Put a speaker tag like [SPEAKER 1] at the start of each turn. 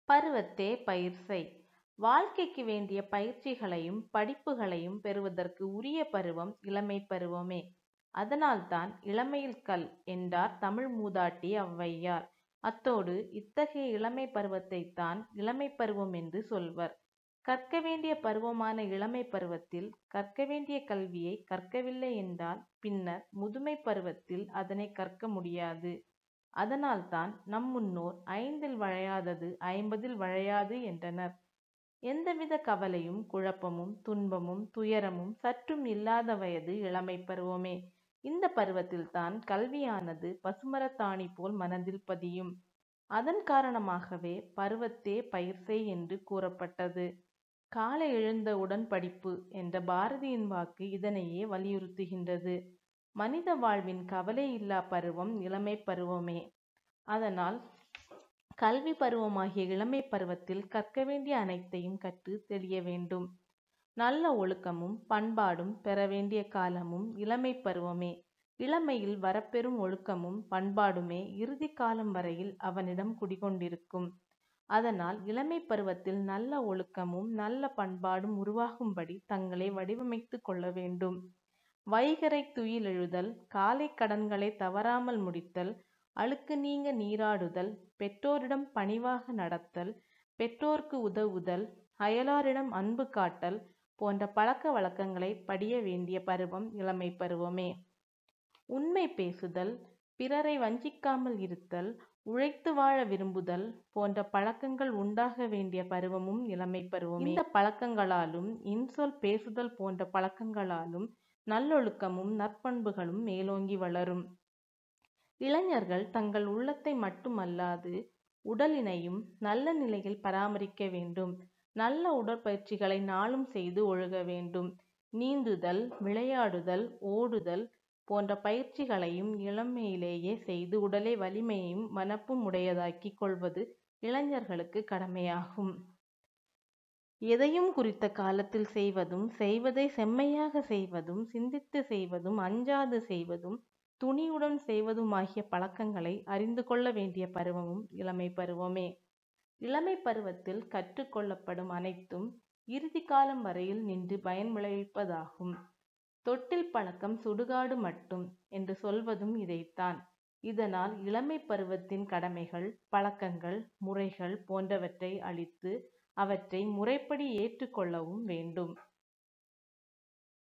[SPEAKER 1] பருவத்தே பயிர் செய். வாழ்க்கைக்கு வேண்டிய பயிற்சிகளையும் படிப்புகளையும் பெறுவதற்கு உரிய பருவம் இளமைப் பருவமே. அதனால்தான் இளமையில் கல் என்றார் தமிழ் மூதாட்டி ஔவையார். அத்தோடு இத்தகைய இளமைப் பருவத்தைத்தான் இளமைப் பருவம் என்று சொல்வர். கற்க வேண்டிய பருவமான இளமைப் பருவத்தில் கற்க வேண்டிய கல்வியை கற்கவில்லை என்றால் பின்னர் முதுமைப் பருவத்தில் அதனைக் கற்க முடியாது. அதனால்தான் நம் முன்னோர் ஐந்தில் வளையாதது ஐம்பதில் வளையாது என்றனர். எந்தவித கவலையும் குழப்பமும் துன்பமும் துயரமும் சற்றும் இல்லாத வயது இளமைப் பருவமே. இந்தப் பருவத்தில்தான் கல்வியானது பசுமரத்தாணி போல் மனதில் பதியும். அதன் காரணமாகவே பருவத்தே பயிர் செய் என்று கூறப்பட்டது. காலை எழுந்தவுடன் படிப்பு என்ற பாரதியின் வாக்கு இதனையே வலியுறுத்துகின்றது. மனித வாழ்வின் கவலை இல்லாப் பருவம் இளமைப் பருவமே. அதனால் கல்வி பருவமாகிய இளமைப் பருவத்தில் கற்க வேண்டிய அனைத்தையும் கற்றுத் தெளிய வேண்டும். நல்ல ஒழுக்கமும் பண்பாடும் பெற வேண்டிய காலமும் இளமைப் பருவமே. இளமையில் வரப்பெறும் ஒழுக்கமும் பண்பாடுமே இறுதிக் காலம் வரையில் அவனிடம் குடிகொண்டிருக்கும். அதனால் இளமைப் பருவத்தில் நல்ல ஒழுக்கமும் நல்ல பண்பாடும் உருவாகும்படி தங்களை வடிவமைத்துக் கொள்ள வேண்டும். வைகறைத் துயிலெழுதல் காலைக் கடன்களைத் தவறாமல் முடித்தல் அழுக்கு நீங்க நீராடுதல் பெற்றோரிடம் பணிவாக நடத்தல் பெற்றோர்க்கு உதவுதல் அயலாரிடம் அன்பு காட்டல் போன்ற பழக்க வழக்கங்களைப் படிய வேண்டிய பருவம் இளமைப் பருவமே. உண்மை பேசுதல் பிறரை வஞ்சிக்காமல் இருத்தல் உழைத்து வாழ விரும்புதல் போன்ற பழக்கங்கள் உண்டாக வேண்டிய பருவமும் இளமைப் பருவமே. இந்தப் பழக்கங்களாலும் இன்சொல் பேசுதல் போன்ற பழக்கங்களாலும் நல்லொழுக்கமும் நற்பண்புகளும் மேலோங்கி வளரும். இளைஞர்கள் தங்கள் உள்ளத்தை மட்டுமல்லாது உடலினையும் நல்ல நிலையில் பராமரிக்க வேண்டும். நல்ல உடற்பயிற்சிகளை நாளும் செய்து ஒழுக வேண்டும். நீந்துதல் விளையாடுதல் ஓடுதல் போன்ற பயிற்சிகளையும் இளமையிலேயே செய்து உடலை வலிமையும் வனப்பும் உடையதாக்கிக் கொள்வது இளைஞர்களுக்குக் கடமையாகும். எதையும் குறித்த காலத்தில் செய்வதும் செய்வதைச் செம்மையாகச் செய்வதும் சிந்தித்துச் செய்வதும் அஞ்சாது செய்வதும் துணிவுடன் செய்வதுமாகிய பழக்கங்களை அறிந்து கொள்ள வேண்டிய பருவமும் இளமைப் பருவமே. இளமைப் பருவத்தில் கற்றுக் கொள்ளப்படும் அனைத்தும் இறுதிக் காலம் வரையில் நின்று பயன் விளைவிப்பதாகும். தொட்டில் பழக்கம் சுடுகாடு மட்டும் என்று சொல்வதும் இதைத்தான். இதனால் இளமைப் பருவத்தின் கடமைகள் பழக்கங்கள் முறைகள் போன்றவற்றை அளித்து அவற்றை முறைப்படி ஏற்றுக் கொள்ளவும் வேண்டும்.